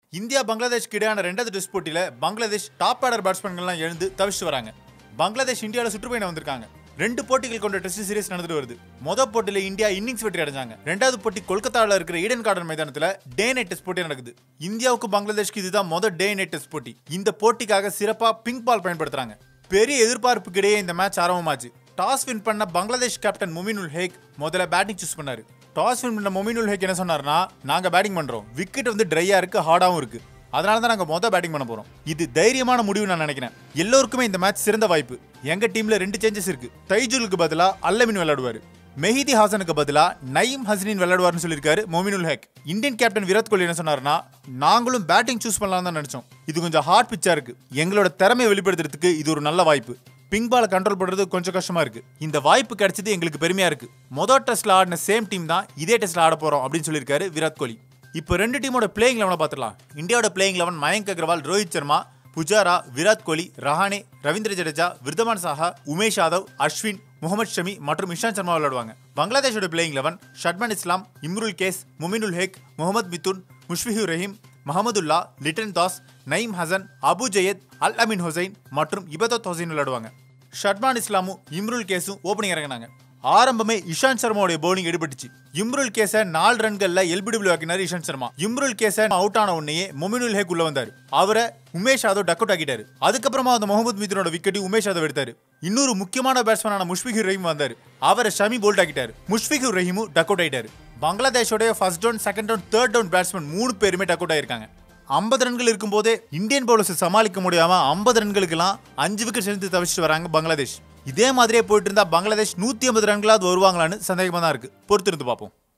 India பங்களாதேஷ்க்கு இடையான ரெண்டாவது test போட்டியில பங்களாதேஷ் டாப் ஆர்டர் பேட்ஸ்மேன்கள்லாம் எழுந்து தவிச்சிட்டு வராங்க பங்களாதேஷ் இந்தியாவில் சுற்றுப்பயணம் வந்திருக்காங்க ரெண்டு போட்டிகள் கொண்ட டெஸ்ட் சீரிஸ் நடந்துட்டு வருது மொதல் போட்டியில இந்தியா இன்னிங்ஸ் வெற்றி அடைஞ்சாங்க ரெண்டாவது போட்டி கொல்கத்தாவில் இருக்கிற ஈடன் கார்டன் மைதானத்தில் டே நைட் டெஸ்ட் போட்டி நடக்குது இந்தியாவுக்கு பங்களாதேஷ்க்கு இதுதான் மொதல் டே நைட் டெஸ்ட் போட்டி இந்த போட்டிக்காக சிறப்பா பிங்க் பால் பயன்படுத்துறாங்க பெரிய எதிர்பார்ப்புக்கு இடையே இந்த மேட்ச் ஆரம்பமாச்சு டாஸ் வின் பண்ண பங்களாதேஷ் கேப்டன் முமினுல் ஹேக் முதல்ல பேட்டிங் சூஸ் பண்ணாரு டாஸ் வின் பண்ண மொமினுல் ஹேக் என்ன சொன்னார்னா நாங்க பேட்டிங் பண்றோம் விக்கெட் வந்து ட்ரையா இருக்கு ஹார்டாவும் இருக்கு அதனால தான் நாங்க மொதல் பேட்டிங் பண்ண போறோம் இது தைரியமான முடிவு நான் நினைக்கிறேன் எல்லோருக்குமே இந்த மேட்ச் சிறந்த வாய்ப்பு எங்க டீம்ல ரெண்டு சேஞ்சஸ் இருக்கு தைஜுலுக்கு பதிலா அல்லமின் விளையாடுவாரு மெஹிதி ஹாசனுக்கு பதிலா நயீம் ஹசனின் விளையாடுவார்னு சொல்லியிருக்காரு மொமினுல் ஹேக் இந்தியன் கேப்டன் விராட் கோலி என்ன சொன்னாருன்னா நாங்களும் பேட்டிங் சூஸ் பண்ணலாம் தான் நினைச்சோம் இது கொஞ்சம் ஹார்ட் பிச்சா இருக்கு எங்களோட திறமையை வெளிப்படுத்துறதுக்கு இது ஒரு நல்ல வாய்ப்பு பிங்க் பாலை கண்ட்ரோல் பண்றது கொஞ்சம் கஷ்டமா இருக்கு இந்த வாய்ப்பு கிடைச்சது எங்களுக்கு பெருமையா இருக்கு மொதல் டெஸ்ட்ல ஆடின சேம் டீம் தான் இதே டெஸ்ட்ல ஆட போறோம் அப்படின்னு சொல்லியிருக்காரு விராட் கோலி இப்போ ரெண்டு டீமோட பிளேயிங் லெவனை பார்த்துலாம் இந்தியாவோட பிளேயிங் லெவன் மயங்க் அகர்வால் ரோஹித் சர்மா புஜாரா விராட் கோலி ரஹானே ரவீந்திர ஜடேஜா விருதமான் சாஹா உமேஷ் யாதவ் அஸ்வின் முகமது ஷமி மற்றும் இஷாந்த் சர்மா விளையாடுவாங்க பங்களாதேஷோட பிளேயிங் லெவன் ஷட்மன் இஸ்லாம் இம்ருல் கேஸ் முமினுல் ஹேக் முகமது மிதுன் முஷ்பிஹுர் ரஹீம் மஹமதுல்லா லிட்டன் தாஸ் நயீம் ஹசன் அபு ஜயத் அல் அமீன் ஹுசைன் மற்றும் இபதத் ஹுசைன் விளையாடுவாங்க ஷட்மான் இஸ்லாமும் இம்ருல் கேஸும் ஓப்பனிங் இறங்கினாங்க ஆரம்பமே இஷாந்த் சர்மாவுடைய பவுலிங் எடுபட்டுச்சு இம்ருல் கேஸ நாலு ரன்கள்ல எல்பிடபிள்யூ ஆக்கினார் இஷாந்த் சர்மா இம்ருல் கேஸ அவுட் ஆன உடனே மொமினுல் ஹேக் உள்ள வந்தாரு அவரை உமேஷ் யாதவ் டக் அவுட் ஆக்கிட்டாரு அதுக்கப்புறமா அந்த முகமது மிதுனோட விக்கெட் உமேஷ் யாதவ் எடுத்தாரு இன்னொரு முக்கியமான பேட்ஸ்மேனான முஷ்பிகுர் ரஹீம் வந்தாரு அவரை Shami bolt ஆக்கிட்டாரு Mushfiqur ரஹீமும் duck out ஆயிட்டாரு பங்களாதேஷோட first down second down third down batsman மூணு பேருமே டக் அவுட் ஆயிருக்காங்க ஐம்பது ரன்கள் இருக்கும்போதே இந்தியன் பவுலர்ஸ் சமாளிக்க முடியாம ஐம்பது ரன்களுக்கெல்லாம் அஞ்சு விக்கெட் சேர்ந்து தவிச்சிட்டு வராங்க பங்களாதேஷ் இதே மாதிரியே போயிட்டு இருந்தா பங்களாதேஷ் நூத்தி ஐம்பது ரன்களாவது வருவாங்களான்னு சந்தேகமா தான் இருக்கு பொறுத்திருந்து பார்ப்போம்